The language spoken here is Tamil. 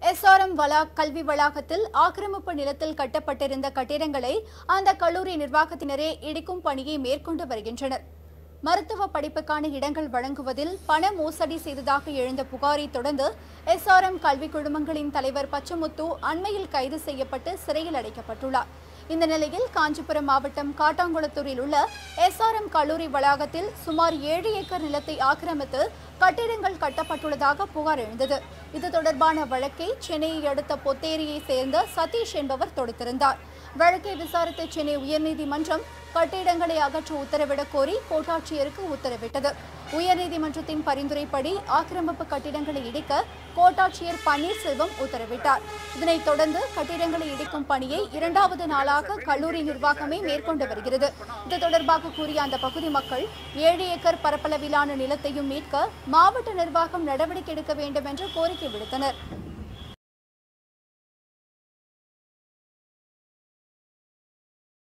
எஸ்ஆர்எம் வளா கல்வி வளாகத்தில் ஆக்கிரமிப்பு நிலத்தில் கட்டப்பட்டிருந்த கட்டிடங்களை அந்த கல்லூரி நிர்வாகத்தினரே இடிக்கும் பணியை மேற்கொண்டு வருகின்றனர் மருத்துவ படிப்புக்கான இடங்கள் வழங்குவதில் பண மோசடி செய்ததாக எழுந்த புகாரை தொடர்ந்து எஸ்ஆர்எம் கல்வி குழுமங்களின் தலைவர் பச்சமுத்து அண்மையில் கைது செய்யப்பட்டு சிறையில் அடைக்கப்பட்டுள்ளார் இந்த நிலையில் காஞ்சிபுரம் மாவட்டம் காட்டாங்குளத்தூரில் உள்ள எஸ்ஆர்எம் கல்லூரி வளாகத்தில் சுமார் ஏழு ஏக்கர் நிலத்தை ஆக்கிரமித்து கட்டிடங்கள் கட்டப்பட்டுள்ளதாக புகார் எழுந்தது இது தொடர்பான வழக்கை சென்னையை அடுத்த பொத்தேரியை சேர்ந்த சதீஷ் என்பவர் தொடுத்திருந்தார் வழக்கை விசாரித்த சென்னை உயர்நீதிமன்றம் கட்டிடங்களை அகற்ற உத்தரவிடக் கோரி கோட்டாட்சியருக்கு உத்தரவிட்டது உயர்நீதிமன்றத்தின் பரிந்துரைப்படி ஆக்கிரமிப்பு கட்டிடங்களை இடிக்க கோட்டாட்சியர் பன்னீர்செல்வம் உத்தரவிட்டார் இதனைத் தொடர்ந்து கட்டிடங்களை இடிக்கும் பணியை இரண்டாவது நாளாக கல்லூரி நிர்வாகமே மேற்கொண்டு வருகிறது இது தொடர்பாக கூறிய அந்த பகுதி மக்கள் ஏழு ஏக்கர் பரப்பளவிலான நிலத்தையும் மீட்க மாவட்ட நிர்வாகம் நடவடிக்கை எடுக்க வேண்டும் என்று கோரிக்கை விடுத்தனர்